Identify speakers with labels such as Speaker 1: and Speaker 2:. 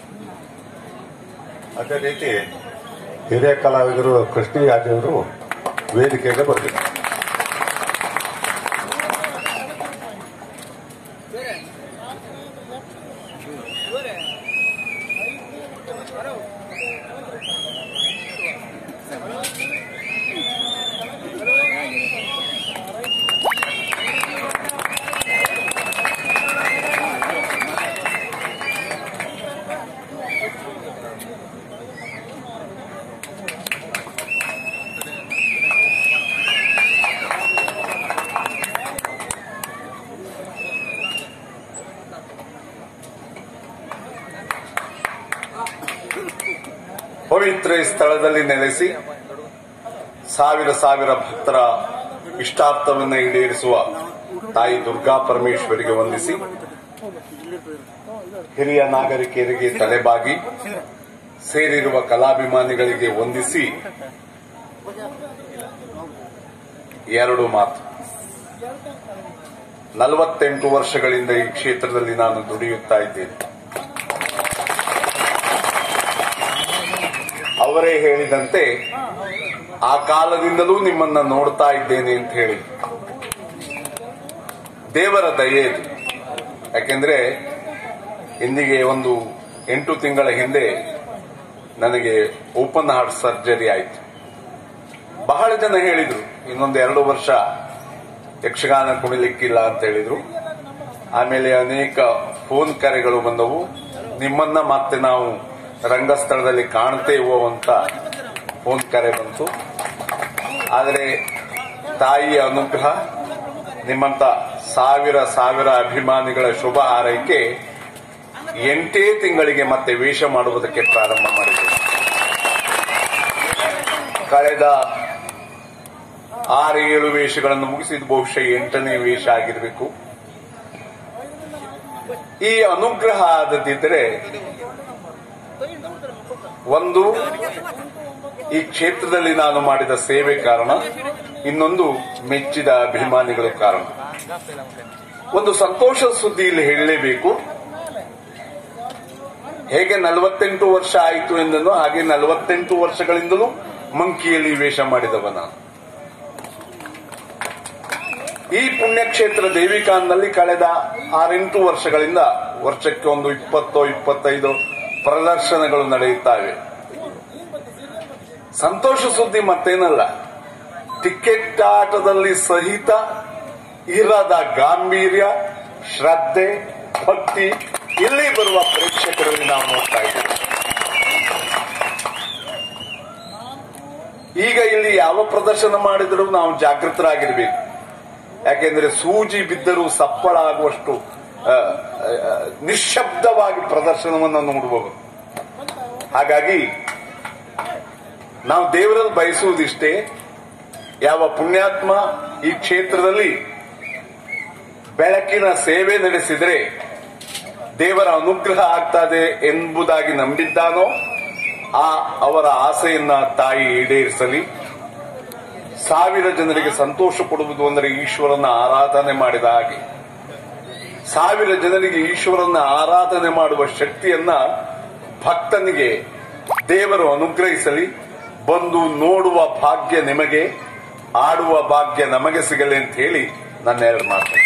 Speaker 1: ಅದೇ ರೀತಿ ಹಿರಿಯ ಕಲಾವಿದರು ಕೃಷ್ಣಯಾಜಿ ಅವರು ವೇದಿಕೆಗೆ ಬರ್ತಿದ್ದಾರೆ ಪವಿತ್ರ ಈ ಸ್ಥಳದಲ್ಲಿ ನೆಲೆಸಿ ಸಾವಿರ ಸಾವಿರ ಭಕ್ತರ ಇಷ್ಟಾರ್ಥವನ್ನು ಈಡೇರಿಸುವ ತಾಯಿ ದುರ್ಗಾ ಪರಮೇಶ್ವರಿಗೆ ವಂದಿಸಿ ಹಿರಿಯ ನಾಗರಿಕರಿಗೆ ತಲೆಬಾಗಿ ಸೇರಿರುವ ಕಲಾಭಿಮಾನಿಗಳಿಗೆ ವಂದಿಸಿ ಎರಡು ಮಾತು ನಲವತ್ತೆಂಟು ವರ್ಷಗಳಿಂದ ಈ ಕ್ಷೇತ್ರದಲ್ಲಿ ನಾನು ದುಡಿಯುತ್ತಾ ಇದ್ದೇನೆ ಅವರೇ ಹೇಳಿದಂತೆ ಆ ಕಾಲದಿಂದಲೂ ನಿಮ್ಮನ್ನ ನೋಡ್ತಾ ಇದ್ದೇನೆ ಅಂತ ಹೇಳಿ ದೇವರ ದಯೆ ಇದು ಯಾಕೆಂದ್ರೆ ಇಂದಿಗೆ ಒಂದು ಎಂಟು ತಿಂಗಳ ಹಿಂದೆ ನನಗೆ ಓಪನ್ ಹಾರ್ಟ್ ಸರ್ಜರಿ ಆಯಿತು ಬಹಳ ಜನ ಹೇಳಿದ್ರು ಇನ್ನೊಂದು ಎರಡು ವರ್ಷ ಯಕ್ಷಗಾನ ಕುಣಿಲಿಕ್ಕಿಲ್ಲ ಅಂತ ಹೇಳಿದ್ರು ಆಮೇಲೆ ಅನೇಕ ಫೋನ್ ಕರೆಗಳು ಬಂದವು ನಿಮ್ಮನ್ನ ಮತ್ತೆ ನಾವು ರಂಗಸ್ಥಳದಲ್ಲಿ ಕಾಣ್ತೇವೋ ಅಂತ ಫೋನ್ ಕರೆ ಬಂತು ಆದರೆ ತಾಯಿಯ ಅನುಗ್ರಹ ನಿಮ್ಮಂತ ಸಾವಿರ ಸಾವಿರ ಅಭಿಮಾನಿಗಳ ಶುಭ ಹಾರೈಕೆ ಎಂಟೇ ತಿಂಗಳಿಗೆ ಮತ್ತೆ ವೇಷ ಮಾಡುವುದಕ್ಕೆ ಪ್ರಾರಂಭ ಮಾಡಿದೆ ಕಳೆದ ಆರು ಏಳು ವೇಷಗಳನ್ನು ಮುಗಿಸಿದ ಬಹುಶಃ ಎಂಟನೇ ವೇಷ ಆಗಿರಬೇಕು ಈ ಅನುಗ್ರಹ ಆದದಿದ್ರೆ ಒಂದು ಈ ಕ್ಷೇತ್ರದಲ್ಲಿ ನಾನು ಮಾಡಿದ ಸೇವೆ ಕಾರಣ ಇನ್ನೊಂದು ಮೆಚ್ಚಿದ ಅಭಿಮಾನಿಗಳು ಕಾರಣ ಒಂದು ಸಂತೋಷ ಸುದ್ದಿ ಇಲ್ಲಿ ಹೇಳಲೇಬೇಕು ಹೇಗೆ ನಲವತ್ತೆಂಟು ವರ್ಷ ಆಯಿತು ಎಂದನು ಹಾಗೆ ನಲವತ್ತೆಂಟು ವರ್ಷಗಳಿಂದಲೂ ಮಂಕಿಯಲ್ಲಿ ವೇಷ ಮಾಡಿದವ ನಾನು ಈ ಪುಣ್ಯಕ್ಷೇತ್ರ ದೇವಿಕಾನ್ನಲ್ಲಿ ಕಳೆದ ಆರೆಂಟು ವರ್ಷಗಳಿಂದ ವರ್ಷಕ್ಕೆ ಒಂದು ಇಪ್ಪತ್ತೋ ಇಪ್ಪತ್ತೈದು ಪ್ರದರ್ಶನಗಳು ನಡೆಯುತ್ತವೆ ಸಂತೋಷ ಸುದ್ದಿ ಮತ್ತೇನಲ್ಲ ಟಿಕೆಟ್ ಆಟದಲ್ಲಿ ಸಹಿತ ಇರದ ಗಾಂಭೀರ್ಯ ಶ್ರದ್ಧೆ ಭಕ್ತಿ ಇಲ್ಲಿ ಬರುವ ಪ್ರೇಕ್ಷಕರಲ್ಲಿ ನಾವು ನೋಡ್ತಾ ಇದ್ದೇವೆ ಈಗ ಇಲ್ಲಿ ಯಾವ ಪ್ರದರ್ಶನ ಮಾಡಿದರೂ ನಾವು ಜಾಗೃತರಾಗಿರ್ಬೇಕು ಯಾಕೆಂದ್ರೆ ಸೂಜಿ ಬಿದ್ದರೂ ಸಪ್ಪಳ ಆಗುವಷ್ಟು ಆ, ಆ, ನಿಶ್ಶಬ್ದವಾಗಿ ಪ್ರದರ್ಶನವನ್ನು ನೋಡಬಹುದು ಹಾಗಾಗಿ ನಾವು ದೇವರಲ್ಲಿ ಬಯಸುವುದಿಷ್ಟೇ ಯಾವ ಪುಣ್ಯಾತ್ಮ ಈ ಕ್ಷೇತ್ರದಲ್ಲಿ ಬೆಳಕಿನ ಸೇವೆ ನಡೆಸಿದರೆ ದೇವರ ಅನುಗ್ರಹ ಆಗ್ತದೆ ಎಂಬುದಾಗಿ ನಂಬಿದ್ದಾನೋ ಆ ಅವರ ಆಸೆಯನ್ನ ತಾಯಿ ಈಡೇರಿಸಲಿ ಸಾವಿರ ಜನರಿಗೆ ಸಂತೋಷ ಕೊಡುವುದು ಅಂದರೆ ಈಶ್ವರನ ಆರಾಧನೆ ಮಾಡಿದ ಹಾಗೆ ಸಾವಿರ ಜನರಿಗೆ ಈಶ್ವರನ ಆರಾಧನೆ ಮಾಡುವ ಶಕ್ತಿಯನ್ನ ಭಕ್ತನಿಗೆ ದೇವರು ಅನುಗ್ರಹಿಸಲಿ ಬಂದು ನೋಡುವ ಭಾಗ್ಯ ನಿಮಗೆ ಆಡುವ ಭಾಗ್ಯ ನಮಗೆ ಸಿಗಲಿ ಅಂತ ಹೇಳಿ ನನ್ನ ಎರಡು ಮಾತು